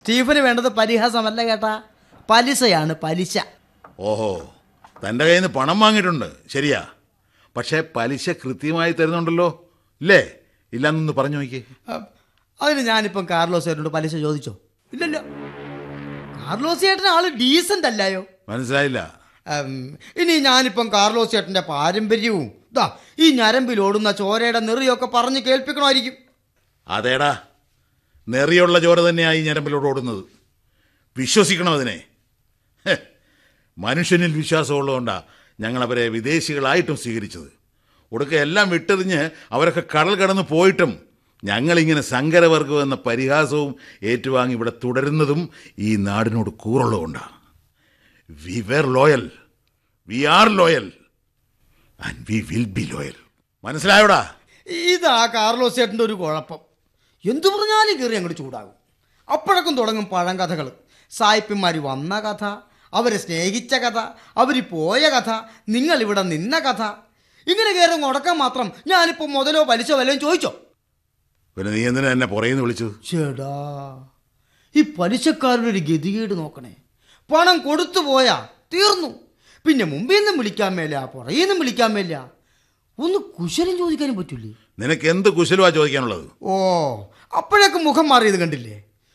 Stephen വേണ്ടത് പരിഹാസമല്ല കേട്ടാ പലിശയാണ് പലിശ ഓഹോ തൻ്റെ കയ്യിൽ നിന്ന് പണം വാങ്ങിയിട്ടുണ്ട് ശരിയാ പക്ഷേ പലിശ കൃത്യമായി തരുന്നുണ്ടല്ലോ ഇല്ലേ ഇല്ലെന്നൊന്ന് പറഞ്ഞു നോക്കിയേ അഹ്, അതിന് ഞാനിപ്പം കാർലോസ് ചേട്ടനോട് പലിശ ചോദിച്ചോ ഇല്ലല്ലോ കാർലോസ് ചേട്ടൻ ആള് ഡീസന്റ് അല്ലായോ മനസ്സിലായില്ല ഉം, ഇനി ഞാനിപ്പം കാർലോസ് ചേട്ടന്റെ പാരമ്പര്യവും ദാ ഈ ഞരമ്പിൽ ഓടുന്ന ചോരയുടെ നെറിയൊക്കെ പറഞ്ഞ് കേൾപ്പിക്കണമായിരിക്കും അതേടാ നെറിയുള്ള ചോര തന്നെയായി ഞരമ്പിലോട് ഓടുന്നത് വിശ്വസിക്കണം അതിനെ ഹെ, മനുഷ്യനിൽ വിശ്വാസമുള്ളതുകൊണ്ടാണ് ഞങ്ങളവരെ വിദേശികളായിട്ടും സ്വീകരിച്ചത് ഒടുക്ക എല്ലാം വിട്ടെറിഞ്ഞ് അവരൊക്കെ കടൽ കടന്ന് പോയിട്ടും ഞങ്ങളിങ്ങനെ സങ്കരവർഗം എന്ന പരിഹാസവും ഏറ്റുവാങ്ങി ഇവിടെ തുടരുന്നതും ഈ നാടിനോട് കൂറുള്ളതുകൊണ്ടാണ് we were loyal we are loyal and we will be loyal മനസ്സിലായോടാ ഇതാ കാർലോസ് ചേട്ടൻ്റെ ഒരു കുഴപ്പം എന്തു പറഞ്ഞാലും കയറി അങ്ങോട്ട് ചൂടാകും അപ്പോഴൊക്കെ തുടങ്ങും പഴങ്കഥകൾ സായിപ്പന്മാർ വന്ന കഥ അവരെ സ്നേഹിച്ച കഥ അവർ പോയ കഥ നിങ്ങൾ ഇവിടെ നിന്ന കഥ ഇങ്ങനെ കയറി മുടക്കാൻ മാത്രം ഞാനിപ്പോൾ മുതലോ പലിശോ വല്ലതും ചോദിച്ചോ പിന്നെ നീ എന്തിനാ എന്നെ പുറയുന്നു വിളിച്ചത് ചേടാ ഈ പലിശക്കാരുടെ ഒരു ഗതികേട് നോക്കണേ പണം കൊടുത്തു പോയാ തീർന്നു പിന്നെ മുമ്പിൽ നിന്നും വിളിക്കാൻ മേല പുറകിൽ നിന്നും വിളിക്കാൻ മേല ഒന്ന് കുശലം ചോദിക്കാനും പറ്റൂലേ നിനക്ക് എന്ത് കുശലമാ ചോദിക്കാനുള്ളത് ഓ അപ്പോഴൊക്കെ മുഖം മാറിയത് കണ്ടില്ലേ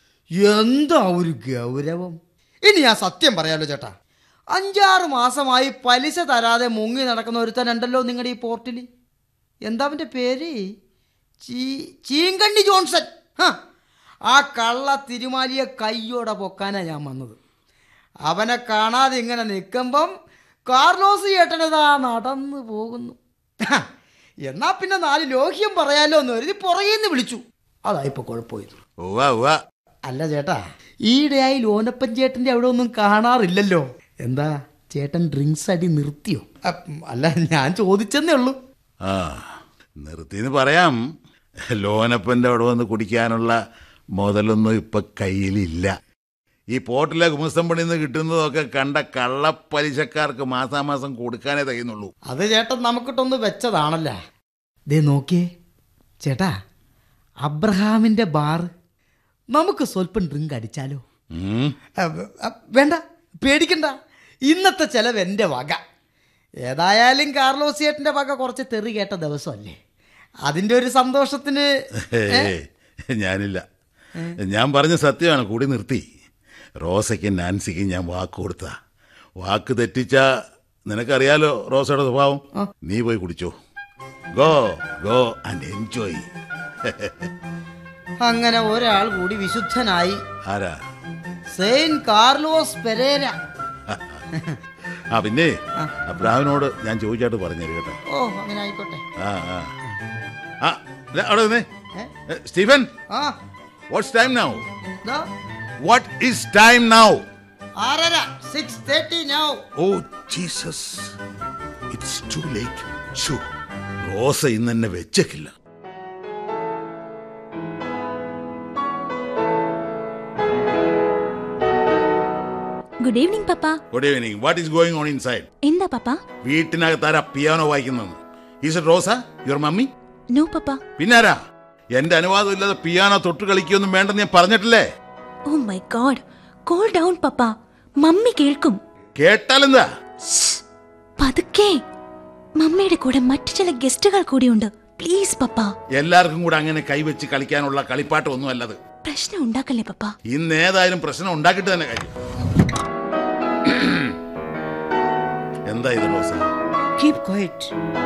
എന്താ ഒരു ഗൗരവം ഇനി ഞാൻ സത്യം പറയാലോ ചേട്ടാ അഞ്ചാറ് മാസമായി പലിശ തരാതെ മുങ്ങി നടക്കുന്ന ഒരുത്തനുണ്ടല്ലോ നിങ്ങളുടെ ഈ പോർട്ടിൽ എന്താ അവൻ്റെ പേര് ചീ ചീങ്കണ്ണി ജോൺസൺ ഹ, ആ കള്ള തിരുമാലിയെ കയ്യോടെ പൊക്കാനാ ഞാൻ വന്നത് അവനെ കാണാതെ ഇങ്ങനെ നിൽക്കുമ്പം കാർലോസ് ചേട്ടനതാ നടന്നു പോകുന്നു ഹ, എന്നാ പിന്നെ നാല് ലോഹ്യം പറയാലോ എന്ന് കരുതി പുറകേന്ന് വിളിച്ചു അതാ ഇപ്പൊ കുഴപ്പമായത് ഉവ്വ ഉവ്വ അല്ല ചേട്ടാ ഈയിടെയായി ലോനപ്പൻ ചേട്ടന്റെ അവിടെ ഒന്നും കാണാറില്ലല്ലോ എന്താ ചേട്ടൻ ഡ്രിങ്ക്സ് അടി നിർത്തിയോ അ- അല്ല ഞാൻ ചോദിച്ചെന്നേ ഉള്ളൂ ആ നിർത്തിന്ന് പറയാം ലോനപ്പൻ്റെ അവിടെ വന്ന് കുടിക്കാനുള്ള മുതലൊന്നും ഇപ്പൊ കയ്യിലില്ല ഈ പോർട്ടിലെ ഗുമസ്തം പണിയിൽ നിന്ന് കിട്ടുന്നതൊക്കെ കണ്ട കള്ളപ്പലിശക്കാർക്ക് മാസാമാസം കൊടുക്കാനേ തയ്യുന്നുള്ളൂ അത് ചേട്ടൻ നമുക്കിട്ടൊന്ന് വെച്ചതാണല്ല ദേ നോക്കിയേ ചേട്ടാ അബ്രഹാമിന്റെ ബാർ നമുക്ക് സ്വല്പം ഡ്രിങ്ക് അടിച്ചാലോ ഉം. അ- അ- വേണ്ട പേടിക്കണ്ട ഇന്നത്തെ ചെലവ് എൻ്റെ വക ഏതായാലും കാർലോസ് ചേട്ടൻ്റെ വക കുറച്ച് തെറി കേട്ട ദിവസമല്ലേ അതിൻ്റെ ഒരു സന്തോഷത്തിന് ഏയ്, ഞാനില്ല ഞാൻ പറഞ്ഞ സത്യമാണ് കൂടി നിർത്തി റോസയ്ക്കും നാൻസിക്കും ഞാൻ വാക്ക് കൊടുത്ത വാക്ക് തെറ്റിച്ച നിനക്കറിയാലോ റോസയുടെ സ്വഭാവം നീ പോയി കുടിച്ചോ ഗോ ഗോ ആൻഡ് എൻജോയ് അങ്ങനെ ഒരാൾ കൂടി വിശുദ്ധനായി ആരാ സെയിൻ കാർലോസ് പെരേര ആ പിന്നെ അബ്രാഹിനോട് ഞാൻ ചോദിച്ചായിട്ട് പറഞ്ഞു കേട്ടോ ഓ അങ്ങനെ ആയിക്കോട്ടെ ആ ആ ആ ദേ, അവിടെ നിന്നേ ഏ, സ്റ്റീഫൻ ആ വാട്ട്സ് ടൈം നൗ ദാ, വാട്ട് ഈസ് ടൈം നൗ ആറര six thirty now oh Jesus it's too late ഷൂ റോസ ഇന്ന് എന്നെ വെച്ചേക്കില്ല good evening papa good evening what is going on inside എന്താ പപ്പ വീട്ടിനകത്താരാ പിയാനോ വായിക്കുന്നത് is it Rosa your mummy no papa പിന്നാരാ എന്റെ അനുവാദം ഇല്ലാതെ പിയാനോ തൊട്ട് കളിക്കൊന്നും വേണ്ടെന്ന് ഞാൻ പറഞ്ഞിട്ടില്ലേ oh my God cool down papa mummy കേൾക്കും കേട്ടാലെന്താ ശ്ശ്, പതുക്കെ മമ്മിയുടെ കൂടെ മറ്റു ചില ഗസ്റ്റുകൾ കൂടിയുണ്ട് പ്ലീസ് പപ്പ എല്ലാവർക്കും കൂടെ അങ്ങനെ കൈവച്ച് കളിക്കാനുള്ള കളിപ്പാട്ടം അല്ലത് പ്രശ്നം ഉണ്ടാക്കല്ലേ പപ്പ ഇന്ന് ഏതായാലും പ്രശ്നം ഉണ്ടാക്കിയിട്ട് തന്നെ കാര്യം എന്താ ഇത് Rosa Keep quiet.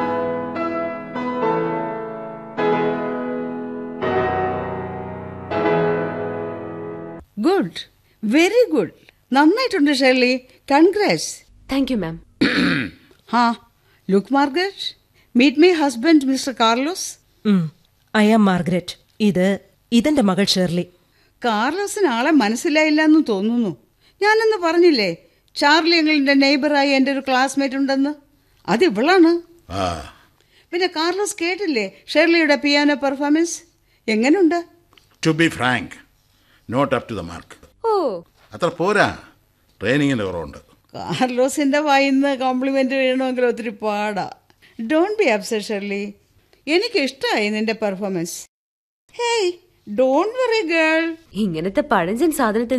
Good very good നന്നായിട്ടുണ്ട് Shirley congrats thank you ma'am ഹാ look Margaret meet my husband mister Carlos I am Margaret ഇത് ഇതെന്റെ മകൾ ഷേർലി കാർലോസിന് ആളെ മനസ്സിലായില്ല എന്ന് തോന്നുന്നു ഞാനെന്ന് പറഞ്ഞില്ലേ ചാർലി എങ്ങളുടെ നെയ്ബറായി എൻ്റെ ഒരു ക്ലാസ്മേറ്റ് ഉണ്ടെന്ന് അത് ഇവളാണ് ആ പിന്നെ കാർലോസ് കേട്ടില്ലേ ഷെർലിയുടെ പിയാനോ പെർഫോമൻസ് എങ്ങനെയുണ്ട് to be frank not up to the mark ഓ അത്ര പോരാ ട്രെയിനിങ്ങിന്റെ കുറവുണ്ട് കാർലോസിന്റെ വായിന്ന് കോംപ്ലിമെന്റ് വീഴണമെങ്കിൽ ഒത്തിരി പാടാ ഡോണ്ട് ബി അപ്സെറ്റ് ഷെർലി എനിക്ക് ഇഷ്ടമായി നിന്റെ performance hey don't worry girl ഇങ്ങനത്തെ പഴഞ്ചൻ സാധനത്തിൽ